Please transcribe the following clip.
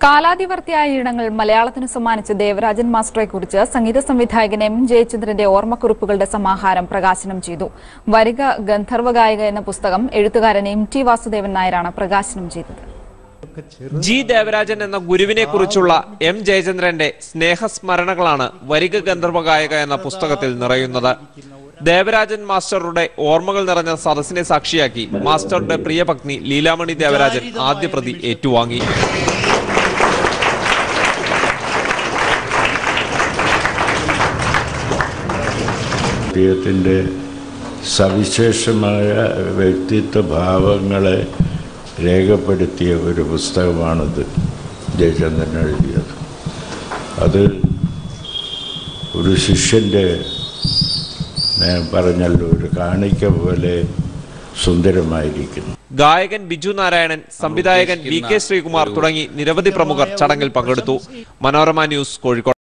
കാലാതിവർത്തിയായ ഇടങ്ങൾ മലയാളത്തിന് സമ്മാനിച്ച ദേവരാജൻ മാസ്റ്ററെ കുറിച്ച് സംഗീത സംവിധായകൻ എം ജയചന്ദ്രന്റെ ഓർമ്മക്കുറിപ്പുകളുടെ സമാഹാരം പ്രകാശനം ചെയ്തു വരിക ഗന്ധർവ ഗായിക എന്ന പുസ്തകം എഴുത്തുകാരൻ എം ടി വാസുദേവൻ നായരാണ് പ്രകാശനം ചെയ്തത് ജി ദേവരാജൻ എന്ന ഗുരുവിനെ കുറിച്ചുള്ള എം ജയചന്ദ്രന്റെ സ്നേഹസ്മരണകളാണ് വരിക ഗന്ധർവ ഗായക എന്ന പുസ്തകത്തിൽ നിറയുന്നത് ദേവരാജൻ മാസ്റ്ററുടെ ഓർമ്മകൾ നിറഞ്ഞ സദസ്സിനെ സാക്ഷിയാക്കി മാസ്റ്ററുടെ പ്രിയപത്നി ലീലാമണി ദേവരാജൻ ആദ്യ പ്രതി ഏറ്റുവാങ്ങി അദ്ദേഹത്തിൻ്റെ സവിശേഷമായ വ്യക്തിത്വ ഭാവങ്ങളെ രേഖപ്പെടുത്തിയ ഒരു പുസ്തകമാണിത് ജയചന്ദ്രൻ എഴുതിയത് അത് ഒരു ശിഷ്യൻ്റെ ഞാൻ പറഞ്ഞല്ലോ ഒരു കാണിക്ക പോലെ സുന്ദരമായിരിക്കുന്നു ഗായകൻ ബിജു നാരായണൻ സംവിധായകൻ വി കെ ശ്രീകുമാർ തുടങ്ങി നിരവധി പ്രമുഖർ ചടങ്ങിൽ പങ്കെടുത്തു മനോരമ ന്യൂസ് കോഴിക്കോട്